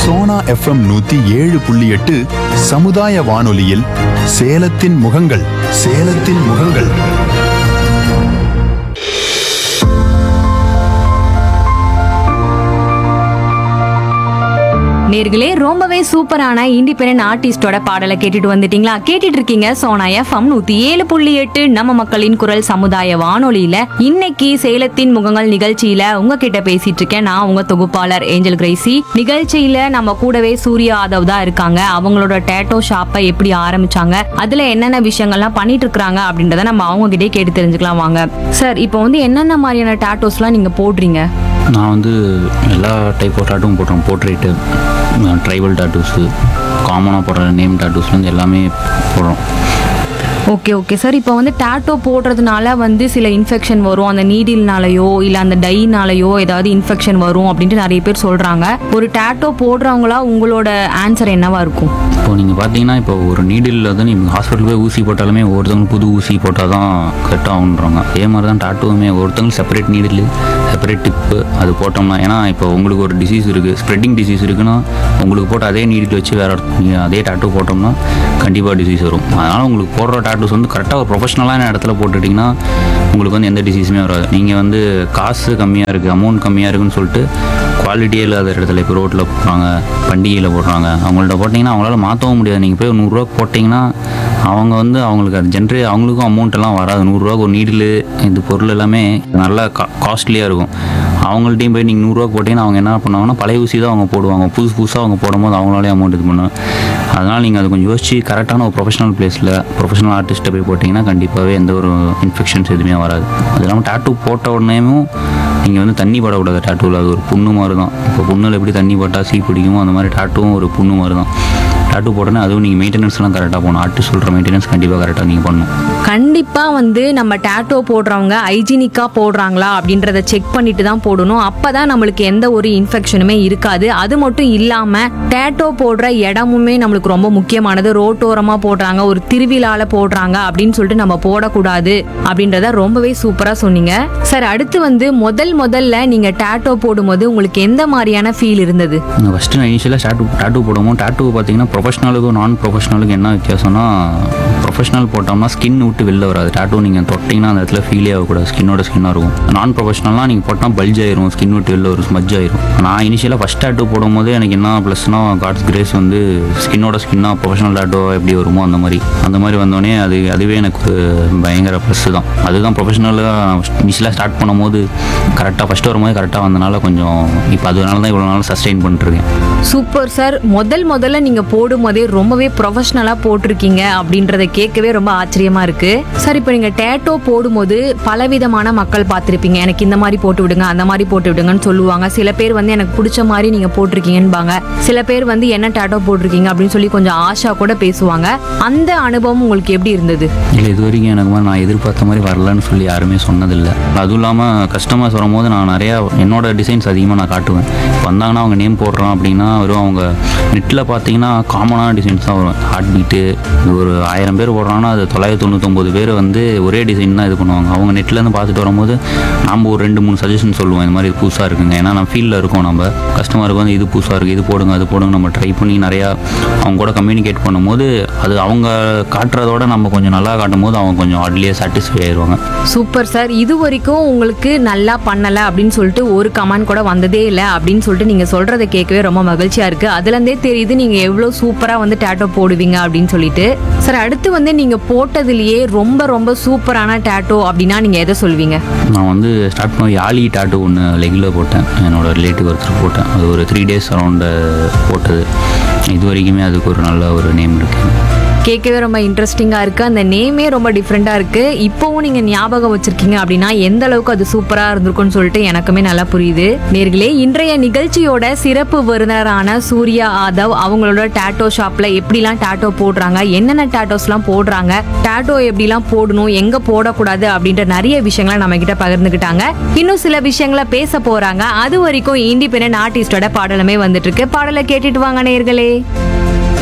Sona FM நூத்தி ஏழு புள்ளி எட்டு சமுதாய வானொலியில் சேலத்தின் முகங்கள் சேலத்தின் முகங்கள் நேர்களே ரொம்பவே சூப்பரான இண்டிபெண்டன்ட் ஆர்டிஸ்டோட பாடலை கேட்டுட்டு வந்துட்டீங்களா கேட்டுட்டு இருக்கீங்க சோனா எஃப்எம் நூத்தி ஏழு புள்ளி எட்டு நம்ம மக்களின் குரல் சமுதாய வானொலியில இன்னைக்கு சேலத்தின் முகங்கள் நிகழ்ச்சியில உங்ககிட்ட பேசிட்டு இருக்கேன் நான் உங்க தொகுப்பாளர் ஏஞ்சல் கிரேசி நிகழ்ச்சியில நம்ம கூடவே சூர்யா யாதவ் தான் இருக்காங்க அவங்களோட டேட்டோ ஷாப்பை எப்படி ஆரம்பிச்சாங்க அதுல என்னென்ன விஷயங்கள்லாம் பண்ணிட்டு இருக்காங்க அப்படின்றத நம்ம அவங்க கிட்டே கேட்டு தெரிஞ்சுக்கலாம் வாங்க சார் இப்போ வந்து என்னென்ன மாதிரியான டேட்டோஸ்லாம் நீங்க போடுறீங்க நான் வந்து எல்லா டைப் ஆஃப் டாட்டும் போடுறேன் போர்ட்ரேட்டு ட்ரைபல் டாட்டூஸு காமனாக போடுற நேம் டாட்டூஸ்லேருந்து எல்லாமே போடுறோம் ஓகே ஓகே சார் இப்போ வந்து டேட்டோ போடுறதுனால வந்து சில இன்ஃபெக்ஷன் வரும் அந்த நீடில்னாலயோ இல்லை அந்த டைனாலயோ ஏதாவது இன்ஃபெக்ஷன் வரும் அப்படின்ட்டு நிறைய பேர் சொல்கிறாங்க ஒரு டேட்டோ போடுறவங்களா உங்களோட ஆன்சர் என்னவா இருக்கும் இப்போ நீங்கள் பார்த்தீங்கன்னா இப்போ ஒரு நீடில் வந்து நீங்கள் ஹாஸ்பிட்டல் போய் ஊசி போட்டாலுமே ஒருத்தவங்க புது ஊசி போட்டால் தான் கரெக்டாக ஆகுன்றாங்க அதே மாதிரி தான் டாட்டூவுமே ஒருத்தவங்க செப்பரேட் நீடில் செப்பரேட் டிப்பு அது போட்டோம்னா ஏன்னா இப்போ உங்களுக்கு ஒரு டிசீஸ் இருக்குது ஸ்ப்ரெட்டிங் டிசீஸ் இருக்குன்னா உங்களுக்கு போட்ட அதே நீடில் வச்சு வேற நீங்கள் அதே டாட்டூ போட்டோம்னா கண்டிப்பாக டிசீஸ் வரும் அதனால் உங்களுக்கு போடுற டாட்டூஸ் வந்து கரெக்டாக ஒரு ப்ரொஃபஷனலான இடத்துல போட்டுட்டிங்கன்னா உங்களுக்கு வந்து எந்த டிசீஸுமே வராது நீங்கள் வந்து காசு கம்மியாக இருக்குது அமௌண்ட் கம்மியாக இருக்குன்னு சொல்லிட்டு குவாலிட்டியே இல்லாத இடத்துல இப்போ ரோட்டில் போடுறாங்க பண்டிகையில் போடுறாங்க அவங்கள்ட்ட போட்டிங்கன்னா அவங்களால மாற்றவும் முடியாது நீங்கள் போய் ஒரு நூறுரூவா போட்டிங்கன்னா அவங்க வந்து அவங்களுக்கு அது ஜென்ரே அவங்களுக்கும் அமௌண்ட் எல்லாம் வராது நூறுரூவா ஒரு நீடில் இந்த பொருள் எல்லாமே நல்லா கா காஸ்ட்லியாக இருக்கும் அவங்கள்ட்டையும் போய் நீங்கள் நூறுரூவா போட்டிங்கன்னா அவங்க என்ன பண்ணுவாங்கன்னா பழைய ஊசி தான் அவங்க போடுவாங்க புதுசு புதுசாக அவங்க போடும்போது அவங்களாலே அமௌண்ட் இது பண்ணுவாங்க அதனால் நீங்கள் அதை கொஞ்சம் யோசிச்சு கரெக்டான ஒரு ப்ரொஃபஷனல் பிளேஸில் ப்ரொஃபஷனல் ஆர்டிஸ்ட்டை போய் போட்டிங்கன்னா கண்டிப்பாகவே எந்த ஒரு இன்ஃபெக்ஷன்ஸ் எதுவுமே வராது அது இல்லாமல் டேட்டூ போட்ட உடனேயும் நீங்கள் வந்து தண்ணி படக்கூடாது டேட்டூவில் அது ஒரு புண்ணு மாதிரி தான் இப்போ புண்ணில் எப்படி தண்ணி பட்டால் சீ பிடிக்குமோ அந்த மாதிரி டேட்டூவும் ஒரு புண்ணு மாதிரி தான் டேட்டூ போட்டோன்னே அதுவும் நீங்கள் மெயின்டெனன்ஸ்லாம் கரெக்டாக போகணும் ஆர்டிஸ்ட் சொல்கிற மெயின்டெனன்ஸ் கண்டிப்பாக கரெக்டாக நீங்கள் பண்ணணும் கண்டிப்பா வந்து நம்ம டேட்டோ போடுறவங்க ஹைஜீனிக்கா போடுறாங்களா அப்படின்றத செக் பண்ணிட்டு தான் போடணும் அப்பதான் நம்மளுக்கு எந்த ஒரு இன்ஃபெக்ஷனுமே இருக்காது அது மட்டும் இல்லாம டேட்டோ போடுற இடமுமே நம்மளுக்கு ரொம்ப முக்கியமானது ரோட்டோரமா போடுறாங்க ஒரு திருவிழால போடுறாங்க அப்படின்னு சொல்லிட்டு நம்ம போடக்கூடாது அப்படின்றத ரொம்பவே சூப்பரா சொன்னீங்க சார் அடுத்து வந்து முதல் முதல்ல நீங்க டேட்டோ போடும்போது உங்களுக்கு எந்த மாதிரியான ஃபீல் இருந்தது ஃபஸ்ட்டு நான் இனிஷியலாக டாட்டூ டாட்டூ போடுவோம் டாட்டூ பார்த்தீங்கன்னா ப்ரொஃபஷனலுக்கும் நான் ப்ரொஃபஷனலுக்கும் என்ன வித்தியாசம்னா ப்ரொஃபஷனல் போட்டோம்னா ஸ்கின் விட்டு வெளில வராது டாட்டூ நீங்கள் தொட்டிங்கன்னா அந்த இடத்துல ஃபீலே ஆகக்கூடாது ஸ்கின்னோட ஸ்கின்னாக இருக்கும் நான் ப்ரொஃபஷனல்லாம் நீங்கள் போட்டால் பல்ஜ் ஆயிரும் ஸ்கின் விட்டு வெளில வரும் ஸ்மஜ் ஆயிரும் நான் இனிஷியலாக ஃபஸ்ட் டாட்டூ போடும்போது எனக்கு என்ன ப்ளஸ்னா காட்ஸ் கிரேஸ் வந்து ஸ்கின்னோட ஸ்கின்னாக ப்ரொஃபஷனல் டாட்டோ எப்படி வருமோ அந்த மாதிரி அந்த மாதிரி வந்தோடனே அது அதுவே எனக்கு ஒரு பயங்கர ப்ளஸ் தான் அதுதான் ப்ரொஃபஷனலாக இனிஷியலாக ஸ்டார்ட் பண்ணும்போது கரெக்டாக ஃபஸ்ட்டு வரும்போது கரெக்டாக வந்தனால கொஞ்சம் இப்போ அதனால தான் இவ்வளோ நாள் சஸ்டெயின் பண்ணிட்டுருக்கேன் சூப்பர் சார் முதல் முதல்ல நீங்க போடும்போதே ரொம்பவே ப்ரொஃபஷனலா போட்டிருக்கீங்க அப்படின்றத கேட்கவே ரொம்ப ஆச்சரியமா இருக்கு சார் இப்போ நீங்க டேட்டோ போடும்போது பலவிதமான மக்கள் பார்த்திருப்பீங்க எனக்கு இந்த மாதிரி போட்டு விடுங்க அந்த மாதிரி போட்டு விடுங்கன்னு சொல்லுவாங்க சில பேர் வந்து எனக்கு பிடிச்ச மாதிரி நீங்க போட்டிருக்கீங்கன்பாங்க சில பேர் வந்து என்ன டேட்டோ போட்டிருக்கீங்க அப்படின்னு சொல்லி கொஞ்சம் ஆஷா கூட பேசுவாங்க அந்த அனுபவம் உங்களுக்கு எப்படி இருந்தது இல்லை இது வரைக்கும் எனக்கு மாதிரி நான் எதிர்பார்த்த மாதிரி வரலன்னு சொல்லி யாருமே சொன்னதில்லை அதுவும் இல்லாமல் கஸ்டமர்ஸ் வரும்போது நான் நிறையா என்னோட டிசைன்ஸ் அதிகமாக நான் காட்டுவேன் வந்தாங்கன்னா அவங்க நேம் போடுறோம் அப்படின்னா வெறும் அவங்க நெட்டில் பார்த்தீங்கன்னா காமனான டிசைன்ஸ் தான் வரும் ஹார்ட் பீட்டு ஒரு ஆயிரம் பேர் போடுறாங்கன்னா அது தொள்ளாயிரத்தி தொண்ணூத்தொம்பது பேர் வந்து ஒரே டிசைன் தான் இது பண்ணுவாங்க அவங்க நெட்லேருந்து பார்த்துட்டு வரும்போது நம்ம ஒரு ரெண்டு மூணு சஜஷன் சொல்லுவோம் இந்த மாதிரி இது புதுசாக இருக்குங்க ஏன்னா நம்ம ஃபீல்டில் இருக்கோம் நம்ம கஸ்டமருக்கு வந்து இது புதுசாக இருக்குது இது போடுங்க அது போடுங்க நம்ம ட்ரை பண்ணி நிறையா அவங்க கூட கம்யூனிகேட் பண்ணும்போது அது அவங்க காட்டுறதோட நம்ம கொஞ்சம் நல்லா காட்டும் போது அவங்க கொஞ்சம் ஆட்லியே சாட்டிஸ்ஃபை ஆயிடுவாங்க சூப்பர் சார் இது வரைக்கும் உங்களுக்கு நல்லா பண்ணல அப்படின்னு சொல்லிட்டு ஒரு கமெண்ட் கூட வந்ததே இல்லை அப்படின்னு சொல்லிட்டு நீங்க சொல்றதை கேட்கவே ரொம்ப மகிழ்ச்சியா இருக்கு அதுல இருந்தே தெரியுது நீங்க எவ்வளவு சூப்பரா வந்து டேட்டோ போடுவீங்க அப்படின்னு சொல்லிட்டு சார் அடுத்து வந்து நீங்க போட்டதுலயே ரொம்ப ரொம்ப சூப்பரான டேட்டோ அப்படின்னா நீங்க எதை சொல்வீங்க நான் வந்து ஸ்டார்ட் பண்ண யாழி டாட்டு ஒன்று லெக்கில் போட்டேன் என்னோட ரிலேட்டிவ் ஒருத்தர் போட்டேன் அது ஒரு த்ரீ டேஸ் அரௌண்டு போட்டது இது வரைக்குமே அதுக்கு ஒரு நல்ல ஒரு நேம் இருக்குது கேட்கவே ரொம்ப இன்ட்ரெஸ்டிங்காக இருக்குது அந்த நேமே ரொம்ப டிஃப்ரெண்ட்டாக இருக்குது இப்போவும் நீங்கள் ஞாபகம் வச்சிருக்கீங்க அப்படின்னா எந்த அளவுக்கு அது சூப்பராக இருந்திருக்கும்னு சொல்லிட்டு எனக்குமே நல்லா புரியுது நேர்களே இன்றைய நிகழ்ச்சியோட சிறப்பு விருந்தினரான சூர்யா ஆதவ் அவங்களோட டேட்டோ ஷாப்பில் எப்படிலாம் டேட்டோ போடுறாங்க என்னென்ன டேட்டோஸ்லாம் போடுறாங்க டேட்டோ எப்படிலாம் போடணும் எங்கே போடக்கூடாது அப்படின்ற நிறைய விஷயங்களை நம்ம கிட்ட பகிர்ந்துக்கிட்டாங்க இன்னும் சில விஷயங்களை பேச போறாங்க அது வரைக்கும் இண்டிபெண்டன்ட் ஆர்டிஸ்டோட பாடலுமே வந்துட்டு இருக்கு பாடலை கேட்டுட்டு வாங்க நேர்களே